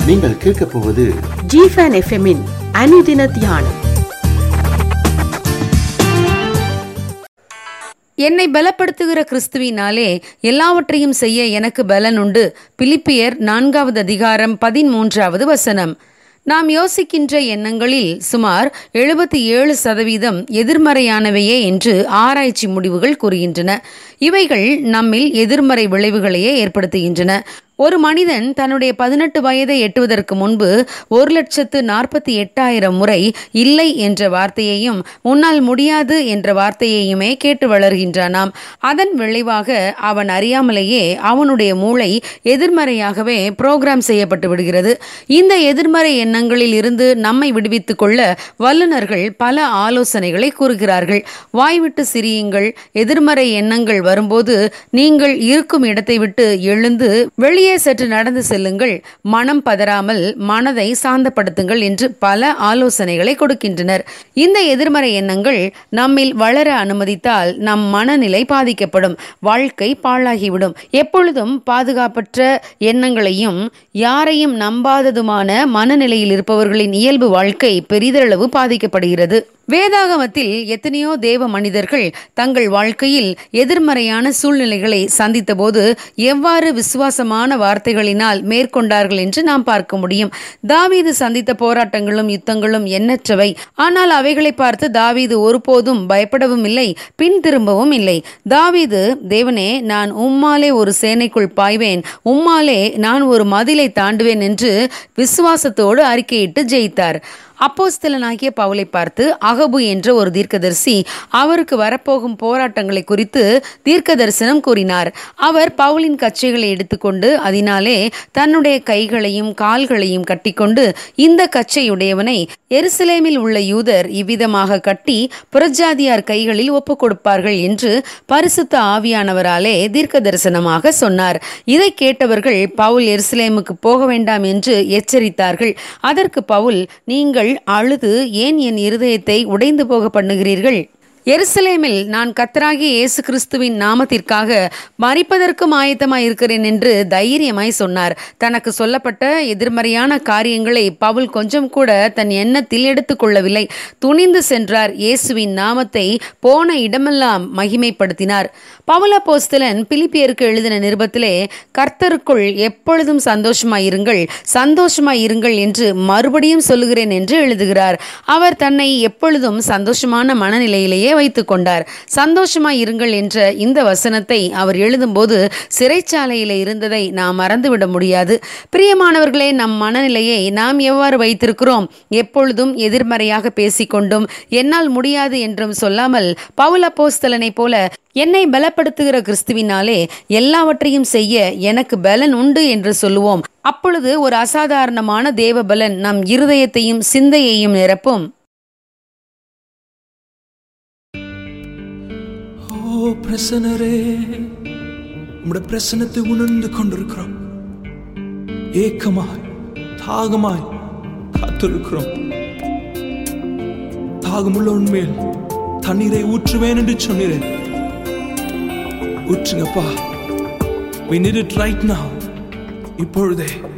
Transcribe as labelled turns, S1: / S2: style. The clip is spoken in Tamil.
S1: நீங்கள் கேட்கப் போவது
S2: ஜிஃபன் எஃப்எம்மின் அனுதின தியானம்
S3: என்னை பலப்படுத்துகிற கிறிஸ்துவினாலே எல்லாவற்றையும் செய்ய எனக்கு பலன் உண்டு பிலிப்பியர் நான்காவது அதிகாரம் பதிமூன்றாவது வசனம் நாம் யோசிக்கின்ற எண்ணங்களில் சுமார் எழுபத்தி ஏழு சதவீதம் எதிர்மறையானவையே என்று ஆராய்ச்சி முடிவுகள் கூறுகின்றன இவைகள் நம்மில் எதிர்மறை விளைவுகளையே ஏற்படுத்துகின்றன ஒரு மனிதன் தன்னுடைய பதினெட்டு வயதை எட்டுவதற்கு முன்பு ஒரு லட்சத்து நாற்பத்தி எட்டாயிரம் முறை இல்லை என்ற வார்த்தையையும் உன்னால் முடியாது என்ற வார்த்தையையுமே கேட்டு வளர்கின்றானாம் அதன் விளைவாக அவன் அறியாமலேயே அவனுடைய மூளை எதிர்மறையாகவே புரோகிராம் செய்யப்பட்டு விடுகிறது இந்த எதிர்மறை எண்ணங்களில் இருந்து நம்மை விடுவித்துக் கொள்ள வல்லுநர்கள் பல ஆலோசனைகளை கூறுகிறார்கள் வாய்விட்டு சிரியுங்கள் எதிர்மறை எண்ணங்கள் வரும்போது நீங்கள் இருக்கும் இடத்தை விட்டு எழுந்து வெளியே வெளியே சற்று நடந்து செல்லுங்கள் மனம் பதறாமல் மனதை சாந்தப்படுத்துங்கள் என்று பல ஆலோசனைகளை கொடுக்கின்றனர் இந்த எதிர்மறை எண்ணங்கள் நம்மில் வளர அனுமதித்தால் நம் மனநிலை பாதிக்கப்படும் வாழ்க்கை பாழாகிவிடும் எப்பொழுதும் பாதுகாப்பற்ற எண்ணங்களையும் யாரையும் நம்பாததுமான மனநிலையில் இருப்பவர்களின் இயல்பு வாழ்க்கை பெரிதளவு பாதிக்கப்படுகிறது வேதாகமத்தில் எத்தனையோ தேவ மனிதர்கள் தங்கள் வாழ்க்கையில் எதிர்மறையான சூழ்நிலைகளை சந்தித்தபோது எவ்வாறு விசுவாசமான வார்த்தைகளினால் மேற்கொண்டார்கள் என்று நாம் பார்க்க முடியும் தாவீது சந்தித்த போராட்டங்களும் யுத்தங்களும் எண்ணற்றவை ஆனால் அவைகளை பார்த்து தாவீது ஒருபோதும் பயப்படவும் இல்லை பின் திரும்பவும் இல்லை தாவீது தேவனே நான் உம்மாலே ஒரு சேனைக்குள் பாய்வேன் உம்மாலே நான் ஒரு மதிலை தாண்டுவேன் என்று விசுவாசத்தோடு அறிக்கையிட்டு ஜெயித்தார் அப்போஸ்தலனாகிய பவுலை பார்த்து அகபு என்ற ஒரு தீர்க்கதரிசி அவருக்கு வரப்போகும் போராட்டங்களை குறித்து தீர்க்க தரிசனம் கூறினார் அவர் பவுலின் கச்சைகளை எடுத்துக்கொண்டு அதனாலே தன்னுடைய கைகளையும் கால்களையும் கட்டிக்கொண்டு இந்த கச்சையுடையவனை எருசலேமில் உள்ள யூதர் இவ்விதமாக கட்டி புறஜாதியார் கைகளில் ஒப்புக் கொடுப்பார்கள் என்று பரிசுத்த ஆவியானவராலே தீர்க்க தரிசனமாக சொன்னார் இதை கேட்டவர்கள் பவுல் எருசலேமுக்கு போக வேண்டாம் என்று எச்சரித்தார்கள் அதற்கு பவுல் நீங்கள் அழுது ஏன் என் இருதயத்தை உடைந்து போக பண்ணுகிறீர்கள் எருசலேமில் நான் கத்தராகிய இயேசு கிறிஸ்துவின் நாமத்திற்காக மறிப்பதற்கும் ஆயத்தமாய் இருக்கிறேன் என்று தைரியமாய் சொன்னார் தனக்கு சொல்லப்பட்ட எதிர்மறையான காரியங்களை பவுல் கொஞ்சம் கூட தன் எண்ணத்தில் எடுத்துக்கொள்ளவில்லை துணிந்து சென்றார் இயேசுவின் நாமத்தை போன இடமெல்லாம் மகிமைப்படுத்தினார் பவுல போஸ்தலன் பிலிப்பியருக்கு எழுதின நிருபத்திலே கர்த்தருக்குள் எப்பொழுதும் சந்தோஷமாயிருங்கள் சந்தோஷமாயிருங்கள் என்று மறுபடியும் சொல்லுகிறேன் என்று எழுதுகிறார் அவர் தன்னை எப்பொழுதும் சந்தோஷமான மனநிலையிலேயே வைத்துக் கொண்டார் சந்தோஷமாய் இருங்கள் என்ற இந்த வசனத்தை அவர் எழுதும்போது சிறைச்சாலையில் இருந்ததை நாம் மறந்துவிட முடியாது பிரியமானவர்களே நம் மனநிலையை நாம் எவ்வாறு வைத்திருக்கிறோம் எப்பொழுதும் எதிர்மறையாக பேசிக்கொண்டும் என்னால் முடியாது என்றும் சொல்லாமல் பவுல போஸ்தலனைப் போல என்னை பலப்படுத்துகிற கிறிஸ்துவினாலே எல்லாவற்றையும் செய்ய எனக்கு பலன் உண்டு என்று சொல்லுவோம் அப்பொழுது ஒரு அசாதாரணமான தேவ பலன் நம் இருதயத்தையும் சிந்தையையும் நிரப்பும்
S4: ஓ பிரசனரே உம்முடைய பிரசனத்தை உணர்ந்து கொண்டிருக்கிறோம் ஏக்கமாய் தாகமாய் காத்திருக்கிறோம் தாகமுள்ள உண்மையில் தண்ணீரை ஊற்றுவேன் என்று சொன்னீரேன் ஊற்றுங்கப்பா we need it right now இப்பொழுதே